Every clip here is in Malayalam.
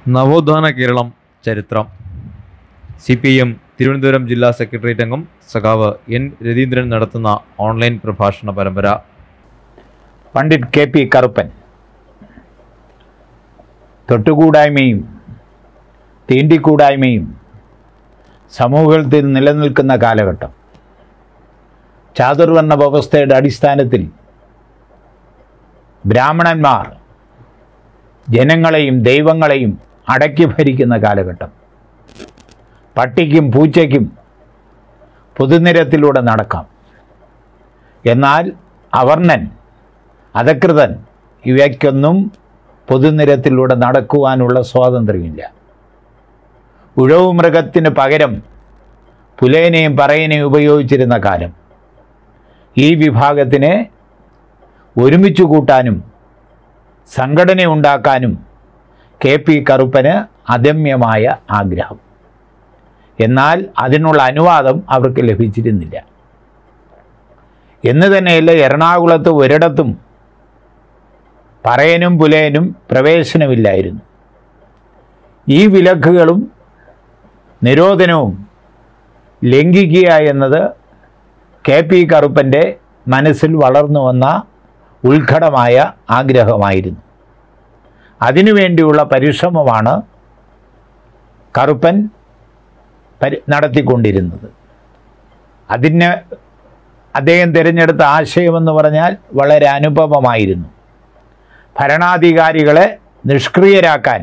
നവോത്ഥാന കേരളം ചരിത്രം സി പി എം തിരുവനന്തപുരം ജില്ലാ സെക്രട്ടേറിയറ്റ് അംഗം സഖാവ് എൻ രതീന്ദ്രൻ നടത്തുന്ന ഓൺലൈൻ പ്രഭാഷണ പരമ്പര പണ്ഡിറ്റ് കെ പി കറുപ്പൻ തൊട്ടുകൂടായ്മയും തീണ്ടിക്കൂടായ്മയും സമൂഹത്തിൽ നിലനിൽക്കുന്ന കാലഘട്ടം ചാതുർവർണ്ണ വ്യവസ്ഥയുടെ അടിസ്ഥാനത്തിൽ ബ്രാഹ്മണന്മാർ ജനങ്ങളെയും ദൈവങ്ങളെയും അടക്കി ഭരിക്കുന്ന കാലഘട്ടം പട്ടിക്കും പൂച്ചയ്ക്കും പൊതുനിരത്തിലൂടെ നടക്കാം എന്നാൽ അവർണൻ അധകൃതൻ ഇവയ്ക്കൊന്നും പൊതുനിരത്തിലൂടെ നടക്കുവാനുള്ള സ്വാതന്ത്ര്യമില്ല ഉഴവു മൃഗത്തിന് പകരം പുലേനെയും പറയനെയും ഉപയോഗിച്ചിരുന്ന കാലം ഈ വിഭാഗത്തിനെ ഒരുമിച്ച് കൂട്ടാനും സംഘടന ഉണ്ടാക്കാനും കെ പി കറുപ്പന് അദമ്യമായ ആഗ്രഹം എന്നാൽ അതിനുള്ള അനുവാദം അവർക്ക് ലഭിച്ചിരുന്നില്ല എന്ന് തന്നെയല്ല എറണാകുളത്ത് ഒരിടത്തും പറയനും പുലയനും പ്രവേശനമില്ലായിരുന്നു ഈ വിലക്കുകളും നിരോധനവും ലംഘിക്കുക എന്നത് കെ പി കറുപ്പൻ്റെ മനസ്സിൽ വളർന്നു വന്ന ഉത്കടമായ ആഗ്രഹമായിരുന്നു അതിനുവേണ്ടിയുള്ള പരിശ്രമമാണ് കറുപ്പൻ പരി നടത്തിക്കൊണ്ടിരുന്നത് അതിന് അദ്ദേഹം തിരഞ്ഞെടുത്ത ആശയമെന്ന് പറഞ്ഞാൽ വളരെ അനുപമമായിരുന്നു ഭരണാധികാരികളെ നിഷ്ക്രിയരാക്കാൻ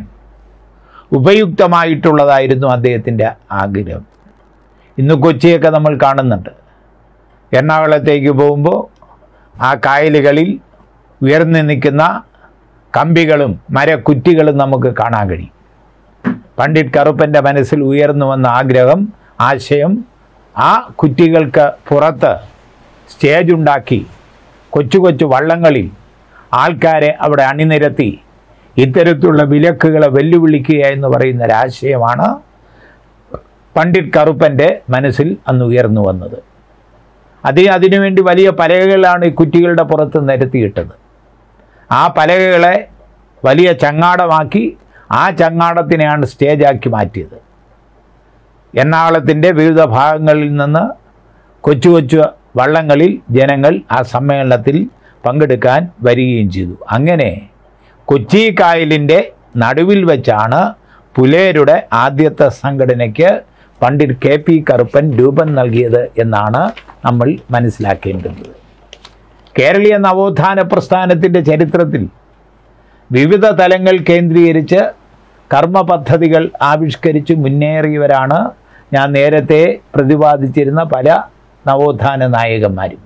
ഉപയുക്തമായിട്ടുള്ളതായിരുന്നു അദ്ദേഹത്തിൻ്റെ ആഗ്രഹം ഇന്ന് കൊച്ചിയൊക്കെ നമ്മൾ കാണുന്നുണ്ട് എറണാകുളത്തേക്ക് പോകുമ്പോൾ ആ കായലുകളിൽ ഉയർന്നു നിൽക്കുന്ന കമ്പികളും മരക്കുറ്റികളും നമുക്ക് കാണാൻ കഴിയും പണ്ഡിറ്റ് കറുപ്പൻ്റെ മനസ്സിൽ ഉയർന്നു വന്ന ആഗ്രഹം ആശയം ആ കുറ്റികൾക്ക് പുറത്ത് സ്റ്റേജ് ഉണ്ടാക്കി കൊച്ചു കൊച്ചു വള്ളങ്ങളിൽ ആൾക്കാരെ അവിടെ അണിനിരത്തി ഇത്തരത്തിലുള്ള വിലക്കുകളെ വെല്ലുവിളിക്കുക എന്ന് പറയുന്ന ഒരാശയമാണ് പണ്ഡിറ്റ് കറുപ്പൻ്റെ മനസ്സിൽ അന്ന് ഉയർന്നു വന്നത് അത് അതിനുവേണ്ടി വലിയ പലകകളാണ് ഈ കുറ്റികളുടെ പുറത്ത് നിരത്തിയിട്ടത് ആ പലകകളെ വലിയ ചങ്ങാടമാക്കി ആ ചങ്ങാടത്തിനെയാണ് സ്റ്റേജാക്കി മാറ്റിയത് എറണാകുളത്തിൻ്റെ വിവിധ ഭാഗങ്ങളിൽ നിന്ന് കൊച്ചു കൊച്ചു വള്ളങ്ങളിൽ ജനങ്ങൾ ആ സമ്മേളനത്തിൽ പങ്കെടുക്കാൻ വരികയും ചെയ്തു അങ്ങനെ കൊച്ചി കായലിൻ്റെ നടുവിൽ വെച്ചാണ് പുലേരുടെ ആദ്യത്തെ സംഘടനയ്ക്ക് പണ്ഡിറ്റ് കെ പി കറുപ്പൻ രൂപം നൽകിയത് എന്നാണ് നമ്മൾ മനസ്സിലാക്കേണ്ടത് കേരളീയ നവോത്ഥാന പ്രസ്ഥാനത്തിൻ്റെ ചരിത്രത്തിൽ വിവിധ തലങ്ങൾ കേന്ദ്രീകരിച്ച് കർമ്മ പദ്ധതികൾ ആവിഷ്കരിച്ച് മുന്നേറിയവരാണ് ഞാൻ നേരത്തെ പ്രതിപാദിച്ചിരുന്ന പല നവോത്ഥാന നായകന്മാരും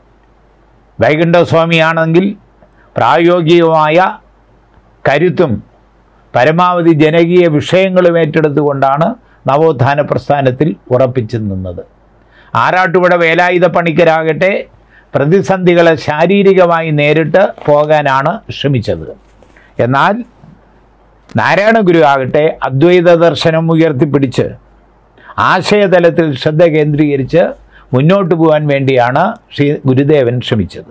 വൈകുണ്ഠസ്വാമിയാണെങ്കിൽ പ്രായോഗികമായ കരുത്തും പരമാവധി ജനകീയ വിഷയങ്ങളും ഏറ്റെടുത്തുകൊണ്ടാണ് നവോത്ഥാന പ്രസ്ഥാനത്തിൽ ഉറപ്പിച്ചു നിന്നത് ആറാട്ടുപുഴ വേലായുധ പണിക്കരാകട്ടെ പ്രതിസന്ധികളെ ശാരീരികമായി നേരിട്ട് പോകാനാണ് ശ്രമിച്ചത് എന്നാൽ നാരായണ ഗുരു ആകട്ടെ അദ്വൈത ദർശനം ഉയർത്തിപ്പിടിച്ച് ആശയതലത്തിൽ ശ്രദ്ധ കേന്ദ്രീകരിച്ച് മുന്നോട്ട് പോകാൻ വേണ്ടിയാണ് ശ്രീ ഗുരുദേവൻ ശ്രമിച്ചത്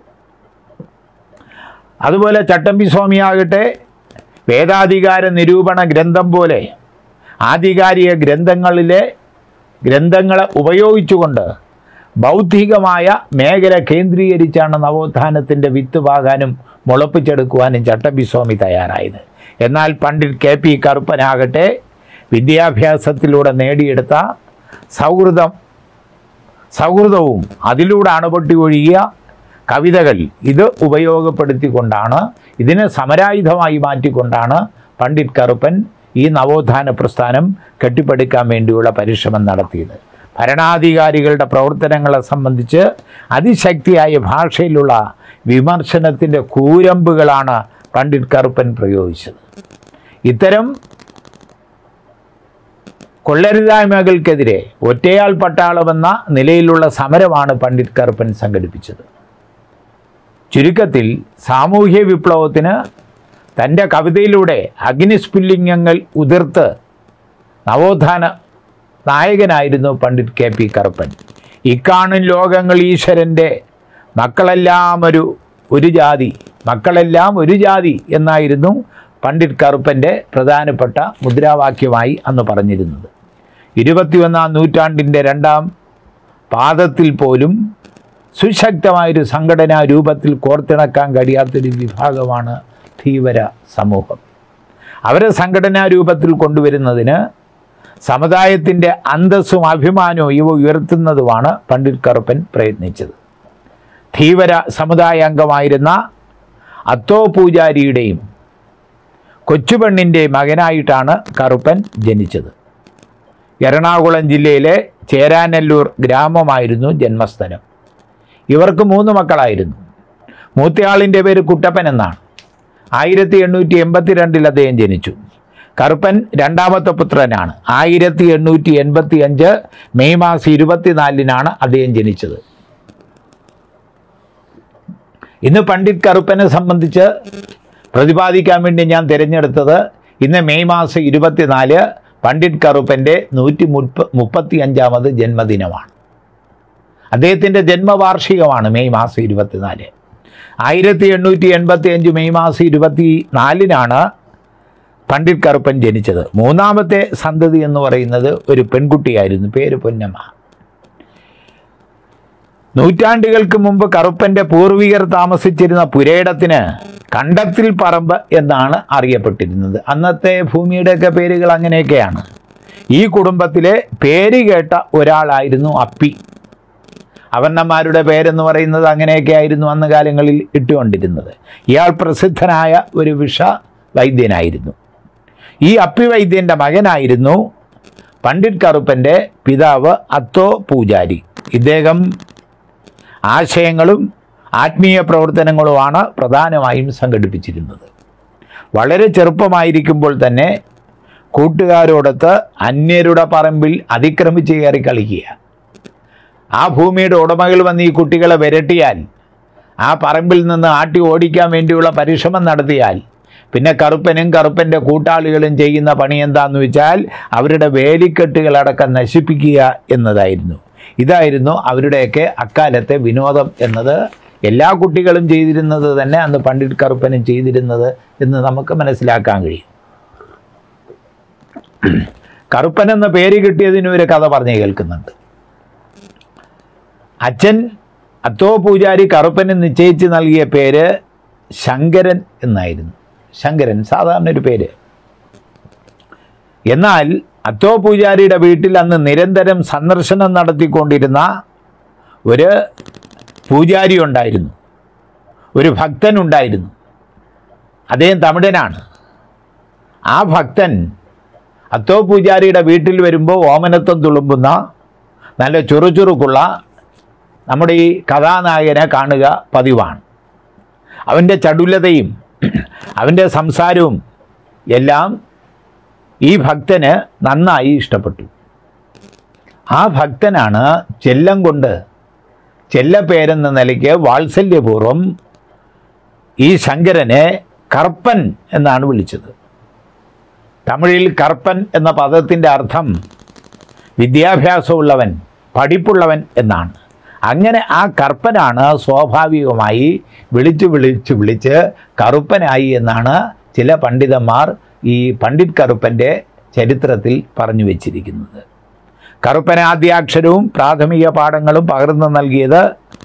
അതുപോലെ ചട്ടമ്പി സ്വാമിയാകട്ടെ വേദാധികാര നിരൂപണ ഗ്രന്ഥം പോലെ ആധികാരിക ഗ്രന്ഥങ്ങളിലെ ഗ്രന്ഥങ്ങളെ ഉപയോഗിച്ചുകൊണ്ട് ബൗദ്ധികമായ മേഖല കേന്ദ്രീകരിച്ചാണ് നവോത്ഥാനത്തിൻ്റെ വിത്ത് പാകാനും മുളപ്പിച്ചെടുക്കുവാനും ചട്ടമ്പി സ്വാമി തയ്യാറായത് എന്നാൽ പണ്ഡിറ്റ് കെ പി കറുപ്പനാകട്ടെ വിദ്യാഭ്യാസത്തിലൂടെ നേടിയെടുത്ത സൗഹൃദം സൗഹൃദവും അതിലൂടെ അണുപൊട്ടി ഒഴുകിയ കവിതകൾ ഇത് ഉപയോഗപ്പെടുത്തിക്കൊണ്ടാണ് ഇതിനെ സമരായുധമായി മാറ്റിക്കൊണ്ടാണ് പണ്ഡിറ്റ് കറുപ്പൻ ഈ നവോത്ഥാന പ്രസ്ഥാനം കെട്ടിപ്പടുക്കാൻ വേണ്ടിയുള്ള പരിശ്രമം നടത്തിയത് ഭരണാധികാരികളുടെ പ്രവർത്തനങ്ങളെ സംബന്ധിച്ച് അതിശക്തിയായ ഭാഷയിലുള്ള വിമർശനത്തിൻ്റെ കൂരമ്പുകളാണ് പണ്ഡിറ്റ് കറുപ്പൻ പ്രയോഗിച്ചത് ഇത്തരം കൊള്ളരുതായ്മകൾക്കെതിരെ ഒറ്റയാൾ പട്ടാളമെന്ന നിലയിലുള്ള സമരമാണ് പണ്ഡിറ്റ് കറുപ്പൻ സംഘടിപ്പിച്ചത് ചുരുക്കത്തിൽ സാമൂഹ്യ വിപ്ലവത്തിന് തൻ്റെ കവിതയിലൂടെ അഗ്നിസ്ഫുല്ലിംഗങ്ങൾ ഉതിർത്ത് നവോത്ഥാന നായകനായിരുന്നു പണ്ഡിറ്റ് കെ പി കറുപ്പൻ ഇക്കാണും ലോകങ്ങൾ ഈശ്വരൻ്റെ മക്കളെല്ലാം ഒരു ഒരു ജാതി മക്കളെല്ലാം ഒരു ജാതി എന്നായിരുന്നു പണ്ഡിറ്റ് കറുപ്പൻ്റെ പ്രധാനപ്പെട്ട മുദ്രാവാക്യമായി അന്ന് പറഞ്ഞിരുന്നത് ഇരുപത്തിയൊന്നാം നൂറ്റാണ്ടിൻ്റെ രണ്ടാം പാദത്തിൽ പോലും സുശക്തമായൊരു സംഘടനാ രൂപത്തിൽ കോർത്തിണക്കാൻ കഴിയാത്തൊരു വിഭാഗമാണ് ധീവര സമൂഹം അവരെ സംഘടനാ രൂപത്തിൽ കൊണ്ടുവരുന്നതിന് സമുദായത്തിൻ്റെ അന്തസ്സും അഭിമാനവും ഇവ ഉയർത്തുന്നതുമാണ് പണ്ഡിറ്റ് കറുപ്പൻ പ്രയത്നിച്ചത് ധീവര സമുദായ അംഗമായിരുന്ന അത്തോ പൂജാരിയുടെയും കൊച്ചുപെണ്ണിൻ്റെ മകനായിട്ടാണ് കറുപ്പൻ ജനിച്ചത് എറണാകുളം ജില്ലയിലെ ചേരാനെല്ലൂർ ഗ്രാമമായിരുന്നു ജന്മസ്ഥലം ഇവർക്ക് മൂന്ന് മക്കളായിരുന്നു മൂത്തയാളിൻ്റെ പേര് കുട്ടപ്പൻ എന്നാണ് ആയിരത്തി എണ്ണൂറ്റി എൺപത്തി രണ്ടിൽ അദ്ദേഹം ജനിച്ചു കറുപ്പൻ രണ്ടാമത്തെ പുത്രനാണ് ആയിരത്തി എണ്ണൂറ്റി എൺപത്തി അഞ്ച് മെയ് മാസം ഇരുപത്തിനാലിനാണ് അദ്ദേഹം ജനിച്ചത് ഇന്ന് പണ്ഡിറ്റ് കറുപ്പനെ സംബന്ധിച്ച് പ്രതിപാദിക്കാൻ വേണ്ടി ഞാൻ തിരഞ്ഞെടുത്തത് ഇന്ന് മെയ് മാസം ഇരുപത്തിനാല് പണ്ഡിറ്റ് കറുപ്പൻ്റെ നൂറ്റി മുപ്പ മുപ്പത്തി അഞ്ചാമത് ജന്മദിനമാണ് അദ്ദേഹത്തിൻ്റെ ജന്മവാർഷികമാണ് മെയ് മാസം ഇരുപത്തിനാല് ആയിരത്തി എണ്ണൂറ്റി എൺപത്തി അഞ്ച് മെയ് മാസം ഇരുപത്തി നാലിനാണ് പണ്ഡിറ്റ് കറുപ്പൻ ജനിച്ചത് മൂന്നാമത്തെ സന്തതി എന്ന് പറയുന്നത് ഒരു പെൺകുട്ടിയായിരുന്നു പേര് പൊന്നമ്മ നൂറ്റാണ്ടുകൾക്ക് മുമ്പ് കറുപ്പൻ്റെ പൂർവികർ താമസിച്ചിരുന്ന പുരയിടത്തിന് കണ്ടത്തിൽ പറമ്പ് എന്നാണ് അറിയപ്പെട്ടിരുന്നത് അന്നത്തെ ഭൂമിയുടെയൊക്കെ പേരുകൾ അങ്ങനെയൊക്കെയാണ് ഈ കുടുംബത്തിലെ പേര് കേട്ട ഒരാളായിരുന്നു അപ്പി അവർണന്മാരുടെ പേരെന്ന് പറയുന്നത് അങ്ങനെയൊക്കെ ആയിരുന്നു അന്ന് കാലങ്ങളിൽ ഇട്ടുകൊണ്ടിരുന്നത് ഇയാൾ പ്രസിദ്ധനായ ഒരു വിഷ വൈദ്യനായിരുന്നു ഈ അപ്പി വൈദ്യൻ്റെ മകനായിരുന്നു പണ്ഡിറ്റ് കറുപ്പൻ്റെ പിതാവ് അത്തോ പൂജാരി ഇദ്ദേഹം ആശയങ്ങളും ആത്മീയ പ്രവർത്തനങ്ങളുമാണ് പ്രധാനമായും സംഘടിപ്പിച്ചിരുന്നത് വളരെ ചെറുപ്പമായിരിക്കുമ്പോൾ തന്നെ കൂട്ടുകാരോടൊത്ത് അന്യരുടെ പറമ്പിൽ അതിക്രമിച്ച് കയറി കളിക്കുക ആ ഭൂമിയുടെ ഉടമകൾ വന്ന് ഈ കുട്ടികളെ വിരട്ടിയാൽ ആ പറമ്പിൽ നിന്ന് ആട്ടി ഓടിക്കാൻ വേണ്ടിയുള്ള പരിശ്രമം നടത്തിയാൽ പിന്നെ കറുപ്പനും കറുപ്പൻ്റെ കൂട്ടാളികളും ചെയ്യുന്ന പണി എന്താണെന്ന് വെച്ചാൽ അവരുടെ വേലിക്കെട്ടുകളടക്കം നശിപ്പിക്കുക എന്നതായിരുന്നു ഇതായിരുന്നു അവരുടെയൊക്കെ അക്കാലത്തെ വിനോദം എന്നത് എല്ലാ കുട്ടികളും ചെയ്തിരുന്നത് തന്നെ അന്ന് പണ്ഡിറ്റ് കറുപ്പനും ചെയ്തിരുന്നത് എന്ന് നമുക്ക് മനസ്സിലാക്കാൻ കഴിയും കറുപ്പൻ എന്ന പേര് കിട്ടിയതിന് ഒരു കഥ പറഞ്ഞു കേൾക്കുന്നുണ്ട് അച്ഛൻ അത്തോ പൂജാരി കറുപ്പന് നിശ്ചയിച്ച് നൽകിയ പേര് ശങ്കരൻ എന്നായിരുന്നു ശങ്കരൻ സാധാരണ ഒരു പേര് എന്നാൽ അത്തോ പൂജാരിയുടെ വീട്ടിൽ അന്ന് നിരന്തരം സന്ദർശനം നടത്തിക്കൊണ്ടിരുന്ന ഒരു പൂജാരി ഉണ്ടായിരുന്നു ഒരു ഭക്തൻ ഉണ്ടായിരുന്നു അദ്ദേഹം തമിഴനാണ് ആ ഭക്തൻ അത്തോ പൂജാരിയുടെ വീട്ടിൽ വരുമ്പോൾ ഓമനത്വം തുളുമ്പുന്ന നല്ല ചുറുചുറുക്കുള്ള നമ്മുടെ ഈ കഥാനായകനെ കാണുക പതിവാണ് അവൻ്റെ ചടുലതയും അവൻ്റെ സംസാരവും എല്ലാം ഈ ഭക്തന് നന്നായി ഇഷ്ടപ്പെട്ടു ആ ഭക്തനാണ് ചെല്ലം കൊണ്ട് ചെല്ലപ്പേരെന്ന നിലയ്ക്ക് വാത്സല്യപൂർവം ഈ ശങ്കരനെ കർപ്പൻ എന്നാണ് വിളിച്ചത് തമിഴിൽ കർപ്പൻ എന്ന പദത്തിൻ്റെ അർത്ഥം വിദ്യാഭ്യാസമുള്ളവൻ പഠിപ്പുള്ളവൻ എന്നാണ് അങ്ങനെ ആ കർപ്പനാണ് സ്വാഭാവികമായി വിളിച്ച് വിളിച്ച് വിളിച്ച് കറുപ്പനായി എന്നാണ് ചില പണ്ഡിതന്മാർ ഈ പണ്ഡിറ്റ് കറുപ്പൻ്റെ ചരിത്രത്തിൽ പറഞ്ഞു വച്ചിരിക്കുന്നത് കറുപ്പന ആദ്യാക്ഷരവും പ്രാഥമിക പാഠങ്ങളും പകർന്നു നൽകിയത്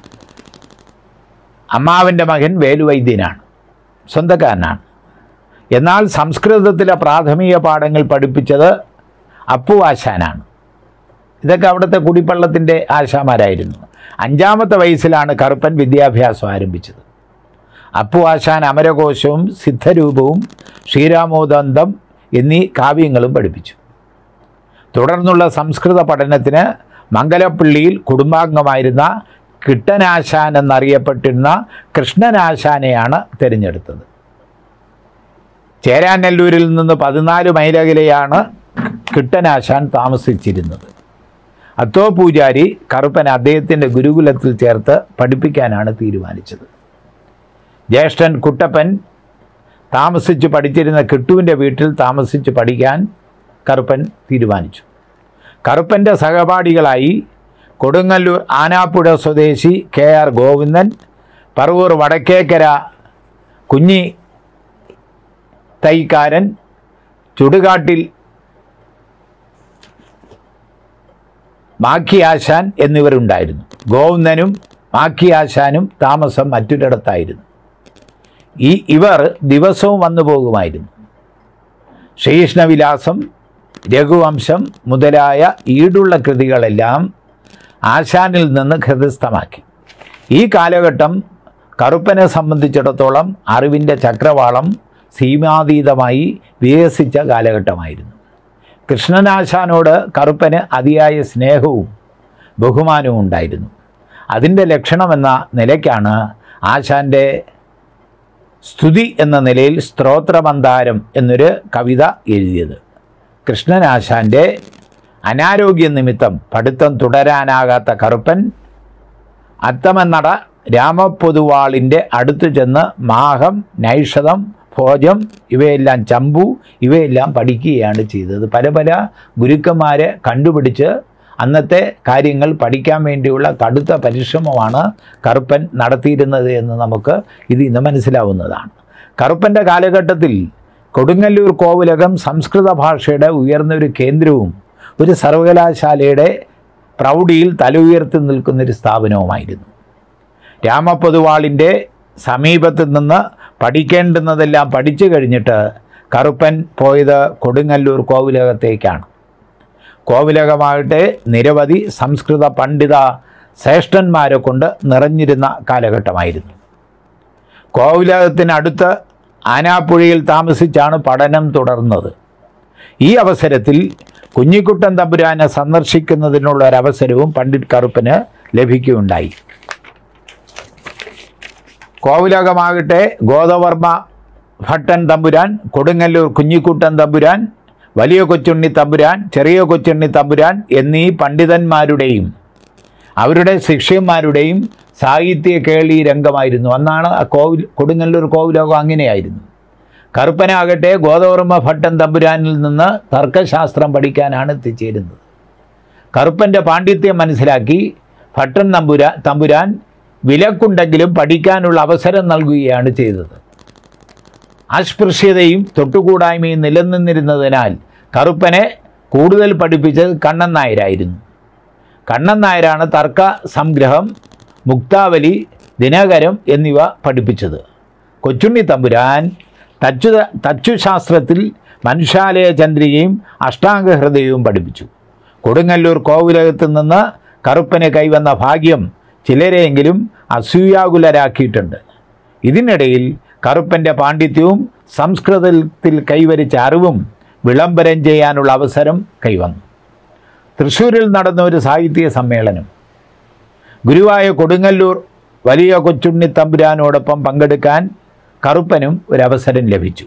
അമ്മാവിൻ്റെ മകൻ വേലുവൈദ്യനാണ് സ്വന്തക്കാരനാണ് എന്നാൽ സംസ്കൃതത്തിലെ പ്രാഥമിക പാഠങ്ങൾ പഠിപ്പിച്ചത് അപ്പു ആശാനാണ് ഇതൊക്കെ അവിടുത്തെ കുടിപ്പള്ളത്തിൻ്റെ ആശാമാരായിരുന്നു അഞ്ചാമത്തെ വയസ്സിലാണ് കറുപ്പൻ വിദ്യാഭ്യാസം ആരംഭിച്ചത് അപ്പു ആശാൻ അമരകോശവും സിദ്ധരൂപവും ശ്രീരാമോദന്തം എന്നീ കാവ്യങ്ങളും പഠിപ്പിച്ചു തുടർന്നുള്ള സംസ്കൃത പഠനത്തിന് മംഗലപ്പള്ളിയിൽ കുടുംബാംഗമായിരുന്ന കിട്ടനാശാൻ എന്നറിയപ്പെട്ടിരുന്ന കൃഷ്ണനാശാനെയാണ് തിരഞ്ഞെടുത്തത് ചേരാനെല്ലൂരിൽ നിന്ന് പതിനാല് മൈലകലെയാണ് കിട്ടനാശാൻ താമസിച്ചിരുന്നത് അത്തോ പൂജാരി കറുപ്പൻ അദ്ദേഹത്തിൻ്റെ ഗുരുകുലത്തിൽ ചേർത്ത് പഠിപ്പിക്കാനാണ് തീരുമാനിച്ചത് ജ്യേഷ്ഠൻ കുട്ടപ്പൻ താമസിച്ച് പഠിച്ചിരുന്ന കിട്ടുവിൻ്റെ വീട്ടിൽ താമസിച്ച് പഠിക്കാൻ കറുപ്പൻ തീരുമാനിച്ചു കറുപ്പൻ്റെ സഹപാഠികളായി കൊടുങ്ങല്ലൂർ ആനാപ്പുഴ സ്വദേശി കെ ആർ ഗോവിന്ദൻ പറവൂർ വടക്കേക്കര കുഞ്ഞി തൈക്കാരൻ ചുടുകാട്ടിൽ മാക്കിയാശാൻ എന്നിവരുണ്ടായിരുന്നു ഗോവിന്ദനും മാക്കിയാശാനും താമസം മറ്റൊരിടത്തായിരുന്നു ഈ ഇവർ ദിവസവും വന്നു പോകുമായിരുന്നു ശ്രീകൃഷ്ണവിലാസം രഘുവംശം മുതലായ ഈടുള്ള കൃതികളെല്ലാം ആശാനിൽ നിന്ന് ഹൃദയസ്ഥമാക്കി ഈ കാലഘട്ടം കറുപ്പനെ സംബന്ധിച്ചിടത്തോളം അറിവിൻ്റെ ചക്രവാളം സീമാതീതമായി വികസിച്ച കാലഘട്ടമായിരുന്നു കൃഷ്ണനാശാനോട് കറുപ്പന് അതിയായ സ്നേഹവും ബഹുമാനവും ഉണ്ടായിരുന്നു അതിൻ്റെ ലക്ഷണമെന്ന നിലയ്ക്കാണ് ആശാൻ്റെ സ്തുതി എന്ന നിലയിൽ സ്ത്രോത്രമന്താരം എന്നൊരു കവിത എഴുതിയത് കൃഷ്ണനാശാൻ്റെ അനാരോഗ്യ നിമിത്തം പഠിത്തം തുടരാനാകാത്ത കറുപ്പൻ അത്തമന്നട രാമപ്പൊതുവാളിൻ്റെ അടുത്ത് ചെന്ന് മാഹം നൈഷധം ഭോജം ഇവയെല്ലാം ചമ്പു ഇവയെല്ലാം പഠിക്കുകയാണ് ചെയ്തത് പല പല ഗുരുക്കന്മാരെ കണ്ടുപിടിച്ച് അന്നത്തെ കാര്യങ്ങൾ പഠിക്കാൻ വേണ്ടിയുള്ള കടുത്ത പരിശ്രമമാണ് കറുപ്പൻ നടത്തിയിരുന്നത് എന്ന് നമുക്ക് ഇത് ഇന്ന് മനസ്സിലാവുന്നതാണ് കറുപ്പൻ്റെ കാലഘട്ടത്തിൽ കൊടുങ്ങല്ലൂർ കോവിലകം സംസ്കൃത ഭാഷയുടെ ഉയർന്നൊരു കേന്ദ്രവും ഒരു സർവകലാശാലയുടെ പ്രൗഢിയിൽ തല ഉയർത്തി നിൽക്കുന്നൊരു സ്ഥാപനവുമായിരുന്നു രാമപൊതുവാളിൻ്റെ സമീപത്ത് നിന്ന് പഠിക്കേണ്ടുന്നതെല്ലാം പഠിച്ചു കഴിഞ്ഞിട്ട് കറുപ്പൻ പോയത് കൊടുങ്ങല്ലൂർ കോവിലകത്തേക്കാണ് കോവിലകമാകട്ടെ നിരവധി സംസ്കൃത പണ്ഡിത ശ്രേഷ്ഠന്മാരെ കൊണ്ട് നിറഞ്ഞിരുന്ന കാലഘട്ടമായിരുന്നു കോവിലകത്തിനടുത്ത് ആനാപ്പുഴയിൽ താമസിച്ചാണ് പഠനം തുടർന്നത് ഈ അവസരത്തിൽ കുഞ്ഞിക്കുട്ടൻ തമ്പുരാനെ സന്ദർശിക്കുന്നതിനുള്ള ഒരവസരവും പണ്ഡിറ്റ് കറുപ്പന് ലഭിക്കുകയുണ്ടായി കോവിലകമാകട്ടെ ഗോദവർമ്മ ഭട്ടൻ തമ്പുരാൻ കൊടുങ്ങല്ലൂർ കുഞ്ഞിക്കുട്ടൻ തമ്പുരാൻ വലിയ കൊച്ചുണ്ണി തമ്പുരാൻ ചെറിയ കൊച്ചുണ്ണി തമ്പുരാൻ എന്നീ പണ്ഡിതന്മാരുടെയും അവരുടെ ശിഷ്യന്മാരുടെയും സാഹിത്യ കേളി രംഗമായിരുന്നു അന്നാണ് ആ കോവിൽ കൊടുങ്ങല്ലൂർ കോവിലകം അങ്ങനെയായിരുന്നു കറുപ്പനാകട്ടെ ഗോദവർമ്മ ഭട്ടൻ തമ്പുരാനിൽ നിന്ന് തർക്കശാസ്ത്രം പഠിക്കാനാണ് എത്തിച്ചേരുന്നത് കറുപ്പൻ്റെ പാണ്ഡിത്യം മനസ്സിലാക്കി ഭട്ടൻ തമ്പുരാ തമ്പുരാൻ വിലക്കുണ്ടെങ്കിലും പഠിക്കാനുള്ള അവസരം നൽകുകയാണ് ചെയ്തത് അസ്പൃശ്യതയും തൊട്ടുകൂടായ്മയും നിലനിന്നിരുന്നതിനാൽ കറുപ്പനെ കൂടുതൽ പഠിപ്പിച്ചത് കണ്ണൻ നായരായിരുന്നു കണ്ണൻ നായരാണ് തർക്ക സംഗ്രഹം മുക്താവലി ദിനകരം എന്നിവ പഠിപ്പിച്ചത് കൊച്ചുണ്ണി തമ്പുരാൻ തച്ചു തച്ചുശാസ്ത്രത്തിൽ മനുഷ്യാലയ ചന്ദ്രികയും അഷ്ടാംഗഹൃദയവും പഠിപ്പിച്ചു കൊടുങ്ങല്ലൂർ കോവിലകത്ത് നിന്ന് കറുപ്പന് കൈവന്ന ഭാഗ്യം ചിലരെയെങ്കിലും അസൂയാകുലരാക്കിയിട്ടുണ്ട് ഇതിനിടയിൽ കറുപ്പൻ്റെ പാണ്ഡിത്യവും സംസ്കൃതത്തിൽ കൈവരിച്ച അറിവും വിളംബരം ചെയ്യാനുള്ള അവസരം കൈവന്നു തൃശ്ശൂരിൽ നടന്ന ഒരു സാഹിത്യ സമ്മേളനം ഗുരുവായ കൊടുങ്ങല്ലൂർ വലിയ കൊച്ചുണ്ണി തമ്പുരാനോടൊപ്പം പങ്കെടുക്കാൻ കറുപ്പനും ഒരവസരം ലഭിച്ചു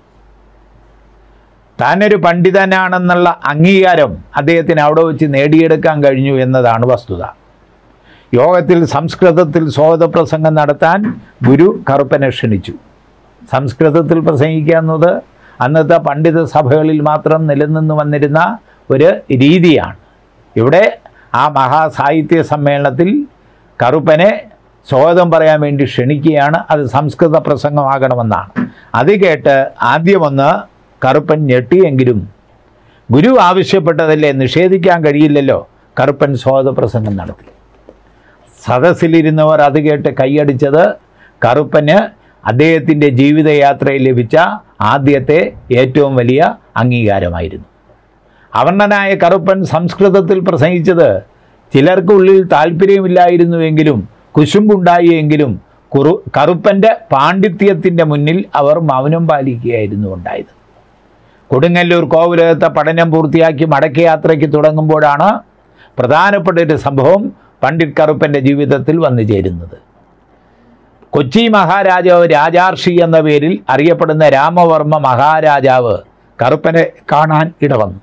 താനൊരു പണ്ഡിതനാണെന്നുള്ള അംഗീകാരം അദ്ദേഹത്തിന് അവിടെ വെച്ച് നേടിയെടുക്കാൻ കഴിഞ്ഞു എന്നതാണ് വസ്തുത യോഗത്തിൽ സംസ്കൃതത്തിൽ സ്വാഗതപ്രസംഗം നടത്താൻ ഗുരു കറുപ്പനെ ക്ഷണിച്ചു സംസ്കൃതത്തിൽ പ്രസംഗിക്കുക എന്നത് അന്നത്തെ പണ്ഡിത സഭകളിൽ മാത്രം നിലനിന്ന് വന്നിരുന്ന ഒരു രീതിയാണ് ഇവിടെ ആ മഹാസാഹിത്യ സമ്മേളനത്തിൽ കറുപ്പനെ സ്വാഗതം പറയാൻ വേണ്ടി ക്ഷണിക്കുകയാണ് അത് സംസ്കൃത പ്രസംഗമാകണമെന്നാണ് അത് കേട്ട് ആദ്യമൊന്ന് കറുപ്പൻ ഞെട്ടിയെങ്കിലും ഗുരു ആവശ്യപ്പെട്ടതല്ലേ നിഷേധിക്കാൻ കഴിയില്ലല്ലോ കറുപ്പൻ സ്വാഗത പ്രസംഗം നടത്തി സദസ്സിലിരുന്നവർ അത് കേട്ട് കൈയടിച്ചത് കറുപ്പന് അദ്ദേഹത്തിൻ്റെ ജീവിതയാത്രയിൽ ലഭിച്ച ആദ്യത്തെ ഏറ്റവും വലിയ അംഗീകാരമായിരുന്നു അവർണനായ കറുപ്പൻ സംസ്കൃതത്തിൽ പ്രസംഗിച്ചത് ചിലർക്കുള്ളിൽ താല്പര്യമില്ലായിരുന്നുവെങ്കിലും കുശുമ്പുണ്ടായി എങ്കിലും കുറു കറുപ്പൻ്റെ പാണ്ഡിത്യത്തിൻ്റെ മുന്നിൽ അവർ മൗനം പാലിക്കുകയായിരുന്നു ഉണ്ടായത് കൊടുങ്ങല്ലൂർ കോവിലകത്തെ പഠനം പൂർത്തിയാക്കി മടക്കയാത്രയ്ക്ക് തുടങ്ങുമ്പോഴാണ് പ്രധാനപ്പെട്ട ഒരു സംഭവം പണ്ഡിറ്റ് കറുപ്പൻ്റെ ജീവിതത്തിൽ വന്നു ചേരുന്നത് കൊച്ചി മഹാരാജാവ് രാജാർഷി എന്ന പേരിൽ അറിയപ്പെടുന്ന രാമവർമ്മ മഹാരാജാവ് കറുപ്പനെ കാണാൻ ഇടവന്നു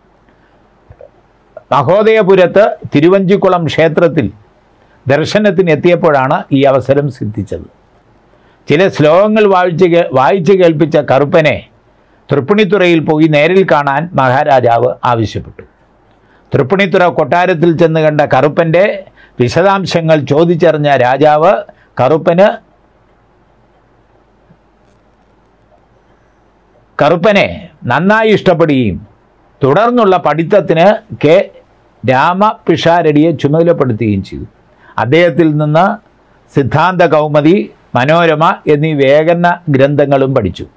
മഹോദയപുരത്ത് തിരുവഞ്ചിക്കുളം ക്ഷേത്രത്തിൽ ദർശനത്തിന് എത്തിയപ്പോഴാണ് ഈ അവസരം സിദ്ധിച്ചത് ചില ശ്ലോകങ്ങൾ വായിച്ച് കേ- വായിച്ച് കേൾപ്പിച്ച കറുപ്പനെ തൃപ്പണിത്തുറയിൽ പോയി നേരിൽ കാണാൻ മഹാരാജാവ് ആവശ്യപ്പെട്ടു തൃപ്പണിത്തുറ കൊട്ടാരത്തിൽ ചെന്ന് കണ്ട കറുപ്പൻ്റെ വിശദാംശങ്ങൾ ചോദിച്ചറിഞ്ഞ രാജാവ് കറുപ്പന് കറുപ്പനെ നന്നായി ഇഷ്ടപ്പെടുകയും തുടർന്നുള്ള പഠിത്തത്തിന് കെ രാമപിഷാരടിയെ ചുമതലപ്പെടുത്തുകയും ചെയ്തു അദ്ദേഹത്തിൽ നിന്ന് സിദ്ധാന്ത കൗമുദി മനോരമ എന്നീ വേഗന ഗ്രന്ഥങ്ങളും പഠിച്ചു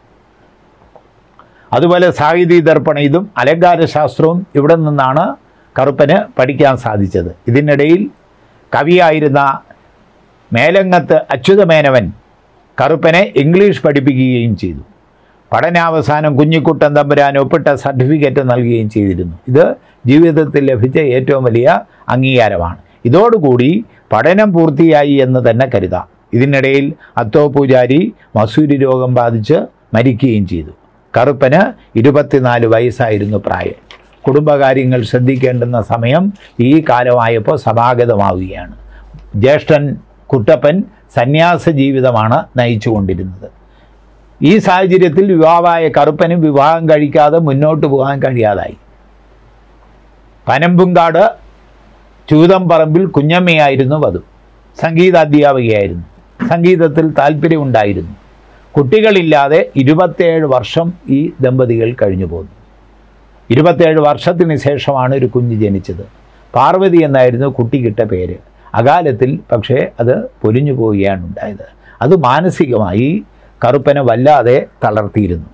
അതുപോലെ സാഹിതി ദർപ്പണ ഇതും അലങ്കാരശാസ്ത്രവും ഇവിടെ നിന്നാണ് കറുപ്പന് പഠിക്കാൻ സാധിച്ചത് ഇതിനിടയിൽ കവിയായിരുന്ന മേലങ്ങത്ത് അച്യുതമേനവൻ കറുപ്പനെ ഇംഗ്ലീഷ് പഠിപ്പിക്കുകയും ചെയ്തു പഠനാവസാനം കുഞ്ഞിക്കുട്ടൻ തമ്പുരാൻ ഒപ്പിട്ട സർട്ടിഫിക്കറ്റ് നൽകുകയും ചെയ്തിരുന്നു ഇത് ജീവിതത്തിൽ ലഭിച്ച ഏറ്റവും വലിയ അംഗീകാരമാണ് ഇതോടുകൂടി പഠനം പൂർത്തിയായി എന്ന് തന്നെ കരുതാം ഇതിനിടയിൽ അത്തോ പൂജാരി മസൂരി രോഗം ബാധിച്ച് മരിക്കുകയും ചെയ്തു കറുപ്പന് ഇരുപത്തിനാല് വയസ്സായിരുന്നു പ്രായം കുടുംബകാര്യങ്ങൾ ശ്രദ്ധിക്കേണ്ടുന്ന സമയം ഈ കാലമായപ്പോൾ സമാഗതമാവുകയാണ് ജ്യേഷ്ഠൻ കുട്ടപ്പൻ സന്യാസ ജീവിതമാണ് നയിച്ചുകൊണ്ടിരുന്നത് ഈ സാഹചര്യത്തിൽ യുവാവായ കറുപ്പനും വിവാഹം കഴിക്കാതെ മുന്നോട്ട് പോകാൻ കഴിയാതായി പനമ്പുങ്കാട് ചൂതംപറമ്പിൽ കുഞ്ഞമ്മയായിരുന്നു വധു സംഗീതാധ്യാപികയായിരുന്നു സംഗീതത്തിൽ താല്പര്യമുണ്ടായിരുന്നു കുട്ടികളില്ലാതെ ഇരുപത്തേഴ് വർഷം ഈ ദമ്പതികൾ കഴിഞ്ഞു പോന്നു ഇരുപത്തേഴ് വർഷത്തിന് ശേഷമാണ് ഒരു കുഞ്ഞ് ജനിച്ചത് പാർവതി എന്നായിരുന്നു കുട്ടിക്കിട്ട പേര് അകാലത്തിൽ പക്ഷേ അത് പൊലിഞ്ഞു പോവുകയാണ് ഉണ്ടായത് അത് മാനസികമായി കറുപ്പനെ വല്ലാതെ തളർത്തിയിരുന്നു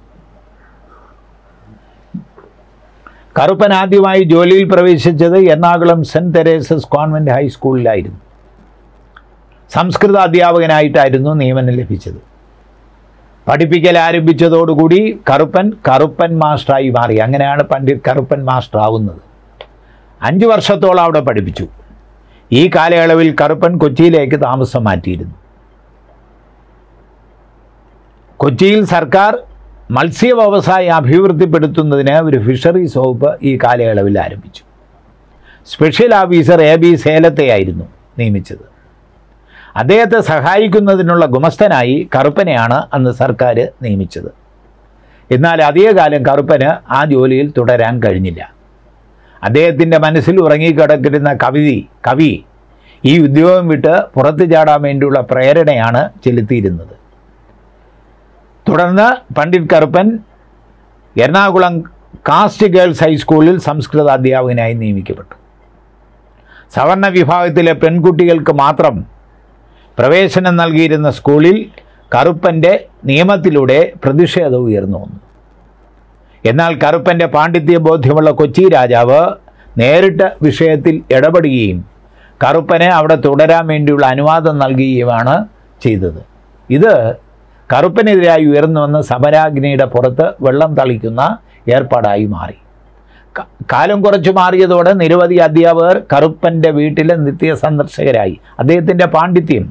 കറുപ്പൻ ആദ്യമായി ജോലിയിൽ പ്രവേശിച്ചത് എറണാകുളം സെൻറ് തെരേസസ് കോൺവെൻറ്റ് ഹൈസ്കൂളിലായിരുന്നു സംസ്കൃത അധ്യാപകനായിട്ടായിരുന്നു നിയമനം ലഭിച്ചത് പഠിപ്പിക്കൽ ആരംഭിച്ചതോടുകൂടി കറുപ്പൻ കറുപ്പൻ മാസ്റ്ററായി മാറി അങ്ങനെയാണ് പണ്ഡിറ്റ് കറുപ്പൻ മാസ്റ്റർ ആവുന്നത് അഞ്ച് വർഷത്തോളം അവിടെ പഠിപ്പിച്ചു ഈ കാലയളവിൽ കറുപ്പൻ കൊച്ചിയിലേക്ക് താമസം മാറ്റിയിരുന്നു കൊച്ചിയിൽ സർക്കാർ മത്സ്യ വ്യവസായം അഭിവൃദ്ധിപ്പെടുത്തുന്നതിന് ഒരു ഫിഷറീസ് വകുപ്പ് ഈ കാലയളവിൽ ആരംഭിച്ചു സ്പെഷ്യൽ ഓഫീസർ എ ബി സേലത്തെയായിരുന്നു നിയമിച്ചത് അദ്ദേഹത്തെ സഹായിക്കുന്നതിനുള്ള ഗുമസ്തനായി കറുപ്പനെയാണ് അന്ന് സർക്കാർ നിയമിച്ചത് എന്നാൽ അധികകാലം കറുപ്പന് ആ ജോലിയിൽ തുടരാൻ കഴിഞ്ഞില്ല അദ്ദേഹത്തിൻ്റെ മനസ്സിൽ ഉറങ്ങിക്കിടക്കുന്ന കവിതി കവി ഈ ഉദ്യോഗം വിട്ട് പുറത്തു ചാടാൻ വേണ്ടിയുള്ള പ്രേരണയാണ് ചെലുത്തിയിരുന്നത് തുടർന്ന് പണ്ഡിറ്റ് കറുപ്പൻ എറണാകുളം കാസ്റ്റ് ഗേൾസ് ഹൈസ്കൂളിൽ സംസ്കൃത അധ്യാപകനായി നിയമിക്കപ്പെട്ടു സവർണ വിഭാഗത്തിലെ പെൺകുട്ടികൾക്ക് മാത്രം പ്രവേശനം നൽകിയിരുന്ന സ്കൂളിൽ കറുപ്പൻ്റെ നിയമത്തിലൂടെ പ്രതിഷേധം ഉയർന്നു വന്നു എന്നാൽ കറുപ്പൻ്റെ പാണ്ഡിത്യ ബോധ്യമുള്ള കൊച്ചി രാജാവ് നേരിട്ട് വിഷയത്തിൽ ഇടപെടുകയും കറുപ്പനെ അവിടെ തുടരാൻ വേണ്ടിയുള്ള അനുവാദം നൽകുകയുമാണ് ചെയ്തത് ഇത് കറുപ്പനെതിരായി ഉയർന്നു വന്ന സമരാഗ്നിയുടെ പുറത്ത് വെള്ളം തളിക്കുന്ന ഏർപ്പാടായി മാറി ക- കാലം കുറച്ച് മാറിയതോടെ നിരവധി അധ്യാപകർ കറുപ്പൻ്റെ വീട്ടിലെ നിത്യ സന്ദർശകരായി അദ്ദേഹത്തിൻ്റെ പാണ്ഡിത്യം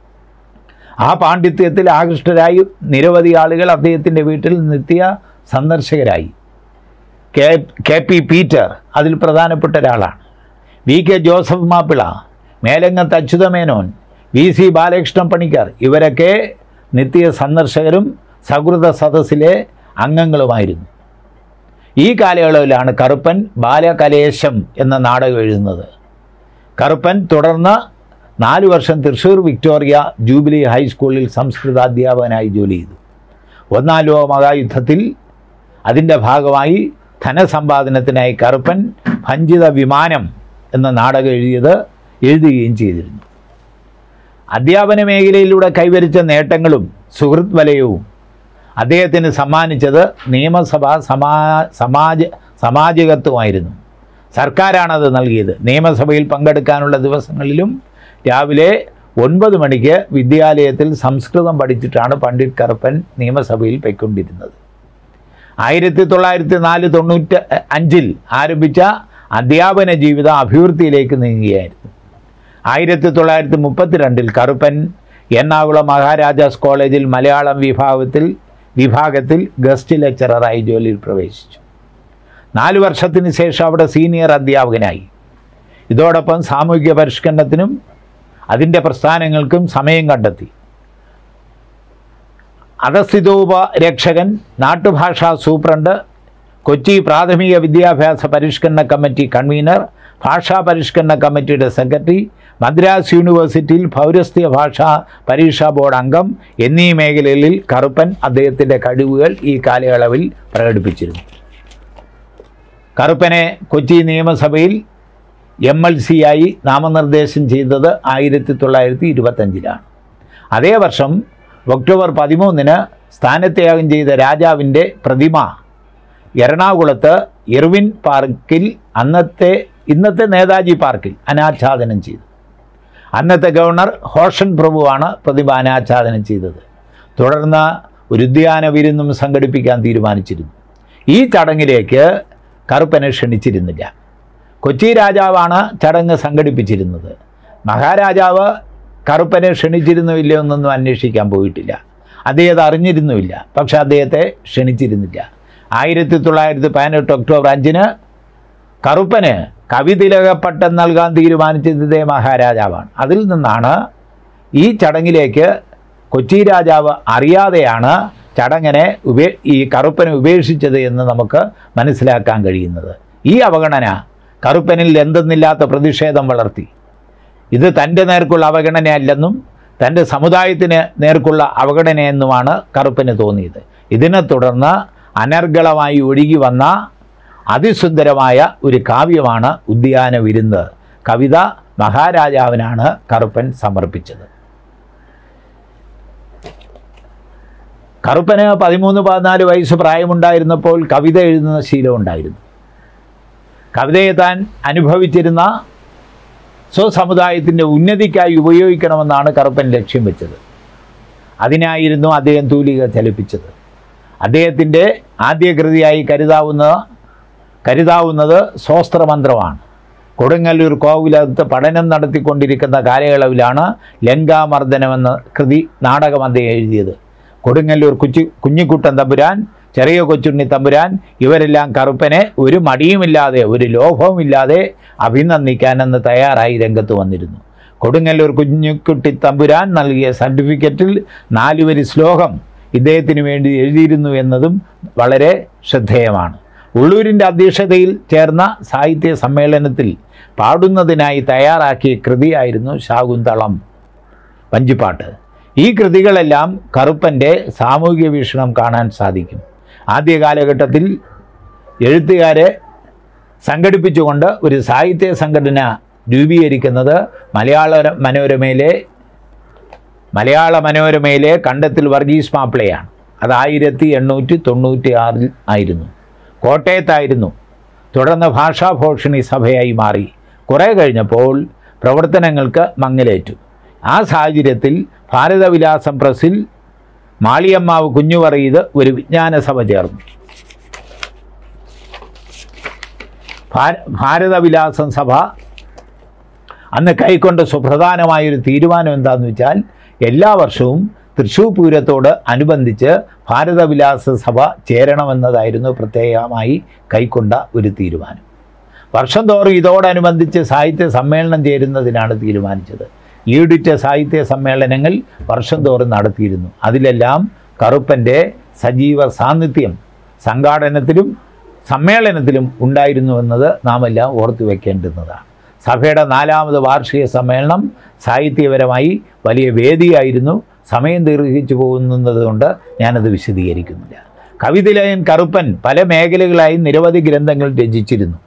ആ പാണ്ഡിത്യത്തിൽ ആകൃഷ്ടരായി നിരവധി ആളുകൾ അദ്ദേഹത്തിൻ്റെ വീട്ടിൽ നിത്യ സന്ദർശകരായി കെ കെ പി പീറ്റർ അതിൽ പ്രധാനപ്പെട്ട ഒരാളാണ് V K Joseph Mappila Melangath Achyuthamenon V C Balakrishnan Panicker ഇവരൊക്കെ നിത്യ സന്ദർശകരും സൗഹൃദ സദസ്സിലെ അംഗങ്ങളുമായിരുന്നു ഈ കാലയളവിലാണ് കറുപ്പൻ ബാലകലേശം എന്ന നാടകം എഴുതുന്നത് കറുപ്പൻ തുടർന്ന് നാല് വർഷം തൃശ്ശൂർ വിക്ടോറിയ ജൂബിലി ഹൈസ്കൂളിൽ സംസ്കൃത അധ്യാപകനായി ജോലി ചെയ്തു ഒന്നാം ലോക മഹായുദ്ധത്തിൽ അതിൻ്റെ ഭാഗമായി ധനസമ്പാദനത്തിനായി കറുപ്പൻ ഭഞ്ചിത വിമാനം എന്ന നാടകം എഴുതിയത് എഴുതുകയും ചെയ്തിരുന്നു അധ്യാപന മേഖലയിലൂടെ കൈവരിച്ച നേട്ടങ്ങളും സുഹൃത്ത് വലയവും അദ്ദേഹത്തിന് സമ്മാനിച്ചത് നിയമസഭാ സമാ സമാജ സമാജികത്വമായിരുന്നു സർക്കാരാണത് നൽകിയത് നിയമസഭയിൽ പങ്കെടുക്കാനുള്ള ദിവസങ്ങളിലും രാവിലെ ഒൻപത് മണിക്ക് വിദ്യാലയത്തിൽ സംസ്കൃതം പഠിച്ചിട്ടാണ് പണ്ഡിറ്റ് കറുപ്പൻ നിയമസഭയിൽ പൊയ്ക്കൊണ്ടിരുന്നത് ആയിരത്തി തൊള്ളായിരത്തി നാല് തൊണ്ണൂറ്റി അഞ്ചിൽ ആരംഭിച്ച അധ്യാപന ജീവിതം അഭിവൃദ്ധിയിലേക്ക് നീങ്ങുകയായിരുന്നു ആയിരത്തി തൊള്ളായിരത്തി മുപ്പത്തിരണ്ടിൽ കറുപ്പൻ എറണാകുളം മഹാരാജാസ് കോളേജിൽ മലയാളം വിഭാഗത്തിൽ വിഭാഗത്തിൽ ഗസ്റ്റ് ലെക്ചററായി ജോലിയിൽ പ്രവേശിച്ചു നാല് വർഷത്തിന് ശേഷം അവിടെ സീനിയർ അധ്യാപകനായി ഇതോടൊപ്പം സാമൂഹിക പരിഷ്കരണത്തിനും അതിൻ്റെ പ്രസ്ഥാനങ്ങൾക്കും സമയം കണ്ടെത്തി അധസ്ഥിതോപ രക്ഷകൻ നാട്ടുഭാഷാ സൂപ്രണ്ട് കൊച്ചി പ്രാഥമിക വിദ്യാഭ്യാസ പരിഷ്കരണ കമ്മിറ്റി കൺവീനർ ഭാഷാ പരിഷ്കരണ കമ്മിറ്റിയുടെ സെക്രട്ടറി മദ്രാസ് യൂണിവേഴ്സിറ്റിയിൽ പൗരസ്ത്യ ഭാഷാ പരീക്ഷാ ബോർഡ് അംഗം എന്നീ മേഖലകളിൽ കറുപ്പൻ അദ്ദേഹത്തിൻ്റെ കഴിവുകൾ ഈ കാലയളവിൽ പ്രകടിപ്പിച്ചിരുന്നു കറുപ്പനെ കൊച്ചി നിയമസഭയിൽ എം എൽ സി ആയി നാമനിർദ്ദേശം ചെയ്തത് ആയിരത്തി തൊള്ളായിരത്തി ഇരുപത്തഞ്ചിലാണ് അതേ വർഷം ഒക്ടോബർ പതിമൂന്നിന് സ്ഥാനത്യാഗം ചെയ്ത രാജാവിൻ്റെ പ്രതിമ എറണാകുളത്ത് ഇർവിൻ പാർക്കിൽ അന്നത്തെ ഇന്നത്തെ നേതാജി പാർക്കിൽ അനാച്ഛാദനം ചെയ്തു അന്നത്തെ ഗവർണർ ഹോഷൻ പ്രഭുവാണ് പ്രതിമ അനാച്ഛാദനം ചെയ്തത് തുടർന്ന് ഒരു ഉദ്യാന വിരുന്നും സംഘടിപ്പിക്കാൻ തീരുമാനിച്ചിരുന്നു ഈ ചടങ്ങിലേക്ക് കറുപ്പനെ ക്ഷണിച്ചിരുന്നില്ല കൊച്ചി രാജാവാണ് ചടങ്ങ് സംഘടിപ്പിച്ചിരുന്നത് മഹാരാജാവ് കറുപ്പനെ ക്ഷണിച്ചിരുന്നോ ഇല്ലയോ എന്നൊന്നും അന്വേഷിക്കാൻ പോയിട്ടില്ല അദ്ദേഹത്തെ അറിഞ്ഞിരുന്നുമില്ല പക്ഷെ അദ്ദേഹത്തെ ക്ഷണിച്ചിരുന്നില്ല ആയിരത്തി തൊള്ളായിരത്തി പതിനെട്ട് ഒക്ടോബർ അഞ്ചിന് കറുപ്പന് കവിതിലക പട്ടം നൽകാൻ തീരുമാനിച്ചത് ഇതേ മഹാരാജാവാണ് അതിൽ നിന്നാണ് ഈ ചടങ്ങിലേക്ക് കൊച്ചി രാജാവ് അറിയാതെയാണ് ചടങ്ങിനെ ഉപേ ഈ കറുപ്പനെ ഉപേക്ഷിച്ചത് എന്ന് നമുക്ക് മനസ്സിലാക്കാൻ കഴിയുന്നത് ഈ അവഗണന കറുപ്പനിൽ എന്തെന്നില്ലാത്ത പ്രതിഷേധം വളർത്തി ഇത് തൻ്റെ നേർക്കുള്ള അവഗണനയല്ലെന്നും തൻ്റെ സമുദായത്തിന് നേർക്കുള്ള അവഗണനയെന്നുമാണ് കറുപ്പന് തോന്നിയത് ഇതിനെ തുടർന്ന് അനർഗളമായി ഒഴുകി വന്ന അതിസുന്ദരമായ ഒരു കാവ്യമാണ് ഉദ്യാന വിരുന്ന് കവിത മഹാരാജാവിനാണ് കറുപ്പൻ സമർപ്പിച്ചത് കറുപ്പന് പതിമൂന്ന് പതിനാല് വയസ്സ് പ്രായമുണ്ടായിരുന്നപ്പോൾ കവിത എഴുതുന്ന ശീലമുണ്ടായിരുന്നു കവിതയെ താൻ അനുഭവിച്ചിരുന്ന സ്വസമുദായത്തിൻ്റെ ഉന്നതിക്കായി ഉപയോഗിക്കണമെന്നാണ് കറുപ്പൻ ലക്ഷ്യം വെച്ചത് അതിനായിരുന്നു അദ്ദേഹം തൂലിക ചലിപ്പിച്ചത് അദ്ദേഹത്തിൻ്റെ ആദ്യ കൃതിയായി കരുതാവുന്ന കരുതാവുന്നത് സ്വസ്ത്രമന്ത്രമാണ് കൊടുങ്ങല്ലൂർ കോവിലകത്ത് പഠനം നടത്തിക്കൊണ്ടിരിക്കുന്ന കാലയളവിലാണ് ലങ്കാമർദ്ദനമെന്ന കൃതി നാടകം അദ്ദേഹം എഴുതിയത് കൊടുങ്ങല്ലൂർ കുച്ചി കുഞ്ഞിക്കുട്ടൻ തമ്പുരാൻ ചെറിയ കൊച്ചുണ്ണി തമ്പുരാൻ ഇവരെല്ലാം കറുപ്പനെ ഒരു മടിയുമില്ലാതെ ഒരു ലോഭവുമില്ലാതെ അഭിനന്ദിക്കാൻ അന്ന് തയ്യാറായി രംഗത്ത് വന്നിരുന്നു കൊടുങ്ങല്ലൂർ കുഞ്ഞിക്കുട്ടി തമ്പുരാൻ നൽകിയ സർട്ടിഫിക്കറ്റിൽ നാലുവരി ശ്ലോകം ഇദ്ദേഹത്തിന് വേണ്ടി എഴുതിയിരുന്നു എന്നതും വളരെ ശ്രദ്ധേയമാണ് ഉള്ളൂരിൻ്റെ അധ്യക്ഷതയിൽ ചേർന്ന സാഹിത്യ സമ്മേളനത്തിൽ പാടുന്നതിനായി തയ്യാറാക്കിയ കൃതിയായിരുന്നു ശാകുന്തളം വഞ്ചിപ്പാട്ട് ഈ കൃതികളെല്ലാം കറുപ്പൻ്റെ സാമൂഹിക വീക്ഷണം കാണാൻ സാധിക്കും ആദ്യ കാലഘട്ടത്തിൽ എഴുത്തുകാരെ സംഘടിപ്പിച്ചുകൊണ്ട് ഒരു സാഹിത്യ സംഘടന രൂപീകരിക്കുന്നത് മലയാള മനോരമയിലെ മലയാള മനോരമയിലെ കണ്ടത്തിൽ വർഗീസ് മാപ്പിളയാണ് അത് ആയിരത്തി എണ്ണൂറ്റി തൊണ്ണൂറ്റി ആറിൽ ആയിരുന്നു കോട്ടയത്തായിരുന്നു തുടർന്ന് ഭാഷാഭോഷണി സഭയായി മാറി കുറേ കഴിഞ്ഞപ്പോൾ പ്രവർത്തനങ്ങൾക്ക് മങ്ങലേറ്റു ആ സാഹചര്യത്തിൽ ഭാരതവിലാസം പ്രസിൽ മാളിയമ്മാവ് കുഞ്ഞുപറയത് ഒരു വിജ്ഞാന സഭ ചേർന്നു ഭാര- ഭാരതവിലാസം സഭ അന്ന് കൈക്കൊണ്ട സുപ്രധാനമായൊരു തീരുമാനം എന്താണെന്ന് വെച്ചാൽ എല്ലാ വർഷവും തൃശ്ശൂർ പൂരത്തോട് അനുബന്ധിച്ച് ഭാരതവിലാസ സഭ ചേരണമെന്നതായിരുന്നു പ്രത്യേകമായി കൈക്കൊണ്ട ഒരു തീരുമാനം വർഷം തോറും ഇതോടനുബന്ധിച്ച് സാഹിത്യ സമ്മേളനം ചേരുന്നതിനാണ് തീരുമാനിച്ചത് ഈഡിറ്റ സാഹിത്യ സമ്മേളനങ്ങൾ വർഷം തോറും നടത്തിയിരുന്നു അതിലെല്ലാം കറുപ്പൻ്റെ സജീവ സാന്നിധ്യം സംഘാടനത്തിലും സമ്മേളനത്തിലും ഉണ്ടായിരുന്നു എന്നത് നാം എല്ലാം ഓർത്തു വെക്കേണ്ടുന്നതാണ് സഭയുടെ നാലാമത് വാർഷിക സമ്മേളനം സാഹിത്യപരമായി വലിയ വേദിയായിരുന്നു സമയം ദീർഘിച്ചു പോകുന്നത് കൊണ്ട് ഞാനത് വിശദീകരിക്കുന്നില്ല കവിതലയൻ കറുപ്പൻ പല മേഖലകളായി നിരവധി ഗ്രന്ഥങ്ങൾ രചിച്ചിരുന്നു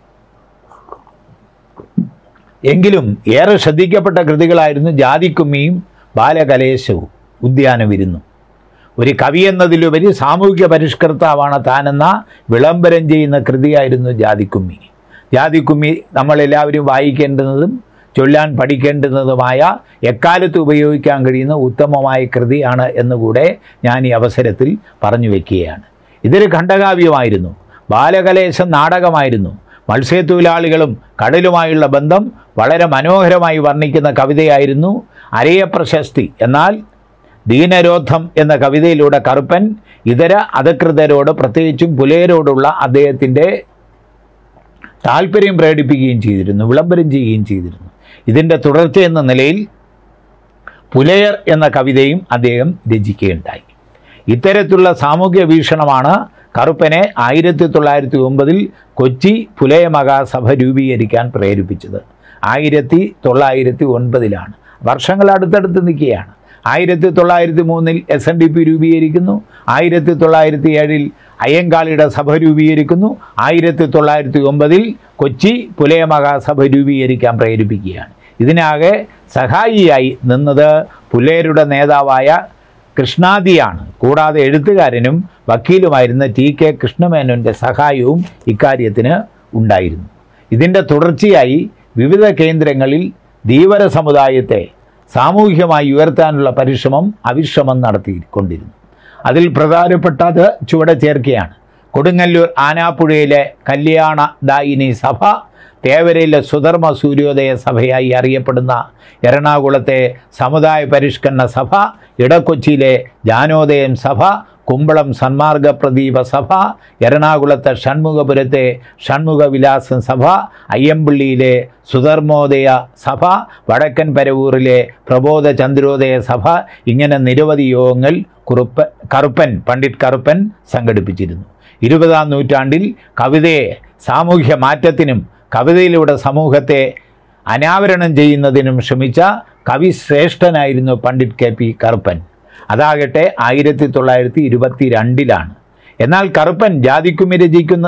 എങ്കിലും ഏറെ ശ്രദ്ധിക്കപ്പെട്ട കൃതികളായിരുന്നു ജാതിക്കുമ്മിയും ബാലകലേശവും ഉദ്യാനവിരുന്നും ഒരു കവി എന്നതിലുപരി സാമൂഹിക പരിഷ്കർത്താവാണ് താനെന്ന വിളംബരം ചെയ്യുന്ന കൃതിയായിരുന്നു ജാതിക്കുമ്മി ജാതിക്കുമ്മി നമ്മളെല്ലാവരും വായിക്കേണ്ടുന്നതും ചൊല്ലാൻ പഠിക്കേണ്ടുന്നതുമായ എക്കാലത്ത് ഉപയോഗിക്കാൻ കഴിയുന്ന ഉത്തമമായ കൃതിയാണ് എന്നുകൂടെ ഞാൻ ഈ അവസരത്തിൽ പറഞ്ഞു വയ്ക്കുകയാണ് ഇതൊരു ഖണ്ഡകാവ്യമായിരുന്നു ബാലകലേശം നാടകമായിരുന്നു മത്സ്യത്തൊഴിലാളികളും കടലുമായുള്ള ബന്ധം വളരെ മനോഹരമായി വർണ്ണിക്കുന്ന കവിതയായിരുന്നു അരയ പ്രശസ്തി എന്നാൽ ദീനരോധം എന്ന കവിതയിലൂടെ കറുപ്പൻ ഇതര അധികൃതരോട് പ്രത്യേകിച്ചും പുലയരോടുള്ള അദ്ദേഹത്തിൻ്റെ താല്പര്യം പ്രകടിപ്പിക്കുകയും ചെയ്തിരുന്നു വിളംബരം ചെയ്യുകയും ചെയ്തിരുന്നു ഇതിൻ്റെ തുടർച്ച എന്ന നിലയിൽ പുലയർ എന്ന കവിതയും അദ്ദേഹം രചിക്കുകയുണ്ടായി ഇത്തരത്തിലുള്ള സാമൂഹ്യ വീക്ഷണമാണ് കറുപ്പനെ ആയിരത്തി തൊള്ളായിരത്തി ഒമ്പതിൽ കൊച്ചി പുലയ മഹാസഭ രൂപീകരിക്കാൻ പ്രേരിപ്പിച്ചത് ആയിരത്തി തൊള്ളായിരത്തി ഒൻപതിലാണ് വർഷങ്ങൾ അടുത്തടുത്ത് നിൽക്കുകയാണ് ആയിരത്തി തൊള്ളായിരത്തി മൂന്നിൽ എസ് എൻ ഡി പി രൂപീകരിക്കുന്നു ആയിരത്തി തൊള്ളായിരത്തി ഏഴിൽ അയ്യങ്കാളിയുടെ സഭ രൂപീകരിക്കുന്നു ആയിരത്തി തൊള്ളായിരത്തി ഒമ്പതിൽ കൊച്ചി പുലയ മഹാസഭ രൂപീകരിക്കാൻ പ്രേരിപ്പിക്കുകയാണ് ഇതിനാകെ സഹായിയായി നിന്നത് പുലയരുടെ നേതാവായ കൃഷ്ണാദിയാണ് കൂടാതെ എഴുത്തുകാരനും വക്കീലുമായിരുന്ന ടി കെ കൃഷ്ണമേനോൻ്റെ സഹായവും ഇക്കാര്യത്തിന് ഉണ്ടായിരുന്നു ഇതിൻ്റെ തുടർച്ചയായി വിവിധ കേന്ദ്രങ്ങളിൽ ധീവര സമുദായത്തെ സാമൂഹികമായി ഉയർത്താനുള്ള പരിശ്രമം അവിശ്രമം നടത്തിക്കൊണ്ടിരുന്നു അതിൽ പ്രധാനപ്പെട്ടത് ചുവടെ ചേർക്കുകയാണ് കൊടുങ്ങല്ലൂർ ആനാപ്പുഴയിലെ കല്യാണ ദായിനി സഭ തേവരയിലെ സുധർമ്മ സൂര്യോദയ സഭയായി അറിയപ്പെടുന്ന എറണാകുളത്തെ സമുദായ പരിഷ്കരണ സഭ ഇടക്കൊച്ചിയിലെ ജാനോദയം സഭ കുമ്പളം സന്മാർഗ പ്രദീപ സഭ എറണാകുളത്തെ ഷൺമുഖപുരത്തെ ഷൺമുഖവിലാസം സഭ അയ്യമ്പള്ളിയിലെ സുധർമ്മോദയ സഭ വടക്കൻ പരവൂരിലെ പ്രബോധ ചന്ദ്രോദയ സഭ ഇങ്ങനെ നിരവധി യോഗങ്ങൾ കുറുപ്പ കറുപ്പൻ പണ്ഡിറ്റ് കറുപ്പൻ സംഘടിപ്പിച്ചിരുന്നു ഇരുപതാം നൂറ്റാണ്ടിൽ കവിതയെ സാമൂഹ്യ മാറ്റത്തിനും കവിതയിലൂടെ സമൂഹത്തെ അനാവരണം ചെയ്യുന്നതിനും ശ്രമിച്ച കവിശ്രേഷ്ഠനായിരുന്നു പണ്ഡിറ്റ് കെ പി കറുപ്പൻ അതാകട്ടെ ആയിരത്തി തൊള്ളായിരത്തി ഇരുപത്തി രണ്ടിലാണ് എന്നാൽ കറുപ്പൻ ജാതിക്കുമ്മി രചിക്കുന്ന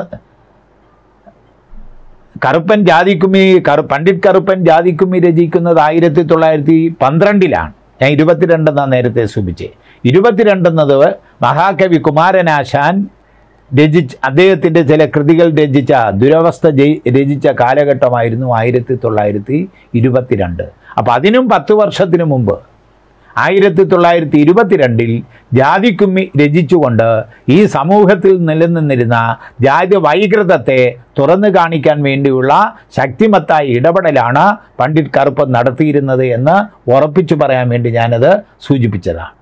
കറുപ്പൻ ജാതിക്കുമ്മി കറു പണ്ഡിറ്റ് കറുപ്പൻ ജാതിക്കുമ്മി രചിക്കുന്നത് ആയിരത്തി തൊള്ളായിരത്തി പന്ത്രണ്ടിലാണ് ഞാൻ ഇരുപത്തിരണ്ടെന്നാണ് നേരത്തെ സൂചിച്ചേ ഇരുപത്തിരണ്ടെന്നത് മഹാകവി കുമാരനാശാൻ രചിച്ച് അദ്ദേഹത്തിൻ്റെ ചില കൃതികൾ രചിച്ച ദുരവസ്ഥ ജയി രചിച്ച കാലഘട്ടമായിരുന്നു ആയിരത്തി തൊള്ളായിരത്തി ഇരുപത്തിരണ്ട് അപ്പോൾ അതിനും പത്ത് വർഷത്തിന് മുമ്പ് ആയിരത്തി തൊള്ളായിരത്തി ഇരുപത്തിരണ്ടിൽ ജാതിക്കുമ്മി രചിച്ചുകൊണ്ട് ഈ സമൂഹത്തിൽ നിലനിന്നിരുന്ന ജാതി വൈകൃതത്തെ തുറന്നു കാണിക്കാൻ വേണ്ടിയുള്ള ശക്തിമത്തായ ഇടപെടലാണ് പണ്ഡിറ്റ് കറുപ്പ് നടത്തിയിരുന്നത് എന്ന് ഉറപ്പിച്ചു പറയാൻ വേണ്ടി ഞാനത് സൂചിപ്പിച്ചതാണ്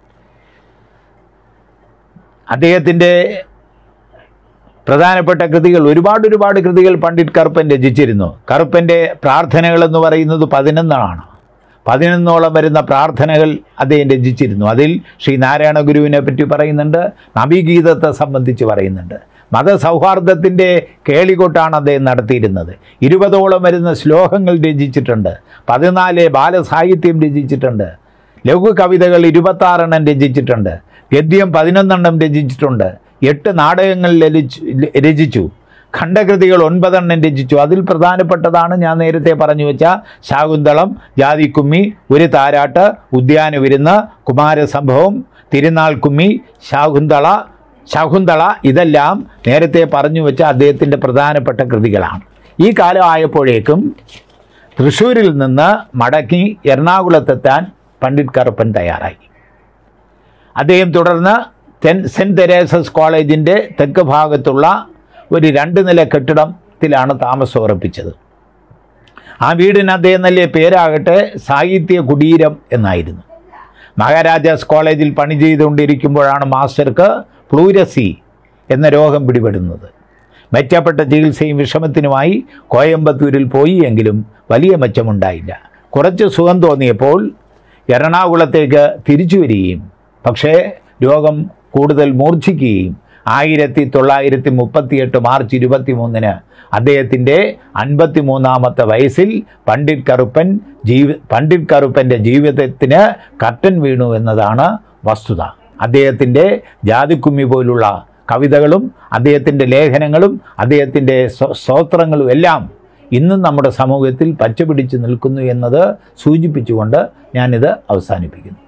അദ്ദേഹത്തിൻ്റെ പ്രധാനപ്പെട്ട കൃതികൾ ഒരുപാട് ഒരുപാട് കൃതികൾ പണ്ഡിറ്റ് കറുപ്പൻ രചിച്ചിരുന്നു കറുപ്പൻ്റെ പ്രാർത്ഥനകൾ എന്ന് പറയുന്നത് പതിനൊന്നാണ് പതിനൊന്നോളം വരുന്ന പ്രാർത്ഥനകൾ അദ്ദേഹം രചിച്ചിരുന്നു അതിൽ ശ്രീ നാരായണ ഗുരുവിനെ പറ്റി പറയുന്നുണ്ട് നബിഗീതത്തെ സംബന്ധിച്ച് പറയുന്നുണ്ട് മതസൗഹാർദ്ദത്തിൻ്റെ കേളികൊട്ടാണ് അദ്ദേഹം നടത്തിയിരുന്നത് ഇരുപതോളം വരുന്ന ശ്ലോകങ്ങൾ രചിച്ചിട്ടുണ്ട് പതിനാല് ബാലസാഹിത്യം രചിച്ചിട്ടുണ്ട് ലഘു കവിതകൾ ഇരുപത്താറെണ്ണം രചിച്ചിട്ടുണ്ട് ഗദ്യം പതിനൊന്നെണ്ണം രചിച്ചിട്ടുണ്ട് എട്ട് നാടകങ്ങൾ ലലിച്ചു രചിച്ചു ഖണ്ഡകൃതികൾ ഒൻപതെണ്ണം രചിച്ചു അതിൽ പ്രധാനപ്പെട്ടതാണ് ഞാൻ നേരത്തെ പറഞ്ഞു വെച്ച ശാകുന്തളം ജാതിക്കുമ്മി ഒരു താരാട്ട് ഉദ്യാന വിരുന്ന് കുമാരസംഭവം തിരുനാൾ കുമ്മി ശാകുന്തള ശകുന്തള ഇതെല്ലാം നേരത്തെ പറഞ്ഞു വെച്ച അദ്ദേഹത്തിൻ്റെ പ്രധാനപ്പെട്ട കൃതികളാണ് ഈ കാലം ആയപ്പോഴേക്കും തൃശ്ശൂരിൽ നിന്ന് മടക്കി എറണാകുളത്തെത്താൻ പണ്ഡിറ്റ് കറുപ്പൻ തയ്യാറായി അദ്ദേഹം തുടർന്ന് തെൻ സെൻറ്റ് തെരേസസ് കോളേജിൻ്റെ തെക്ക് ഭാഗത്തുള്ള ഒരു രണ്ട് നില കെട്ടിടത്തിലാണ് താമസം ഉറപ്പിച്ചത് ആ വീടിന് അദ്ദേഹം നൽകിയ പേരാകട്ടെ സാഹിത്യ കുടീരം എന്നായിരുന്നു മഹാരാജാസ് കോളേജിൽ പണി ചെയ്തുകൊണ്ടിരിക്കുമ്പോഴാണ് മാസ്റ്റർക്ക് പ്ലൂരസി എന്ന രോഗം പിടിപെടുന്നത് മെച്ചപ്പെട്ട ചികിത്സയും വിഷമത്തിനുമായി കോയമ്പത്തൂരിൽ പോയി എങ്കിലും വലിയ മെച്ചമുണ്ടായില്ല കുറച്ച് സുഖം തോന്നിയപ്പോൾ എറണാകുളത്തേക്ക് തിരിച്ചു വരികയും പക്ഷേ രോഗം കൂടുതൽ മൂർച്ഛിക്കുകയും ആയിരത്തി തൊള്ളായിരത്തി മുപ്പത്തിയെട്ട് മാർച്ച് ഇരുപത്തി മൂന്നിന് അദ്ദേഹത്തിൻ്റെ അൻപത്തി മൂന്നാമത്തെ വയസ്സിൽ പണ്ഡിറ്റ് കറുപ്പൻ ജീവി പണ്ഡിറ്റ് കറുപ്പൻ്റെ ജീവിതത്തിന് കർട്ടൻ വീണു എന്നതാണ് വസ്തുത അദ്ദേഹത്തിൻ്റെ ജാതിക്കുമ്മി പോലുള്ള കവിതകളും അദ്ദേഹത്തിൻ്റെ ലേഖനങ്ങളും അദ്ദേഹത്തിൻ്റെ സ്തോത്രങ്ങളും എല്ലാം ഇന്നും നമ്മുടെ സമൂഹത്തിൽ പച്ചപിടിച്ച് നിൽക്കുന്നു എന്നത് സൂചിപ്പിച്ചുകൊണ്ട് ഞാനിത് അവസാനിപ്പിക്കുന്നു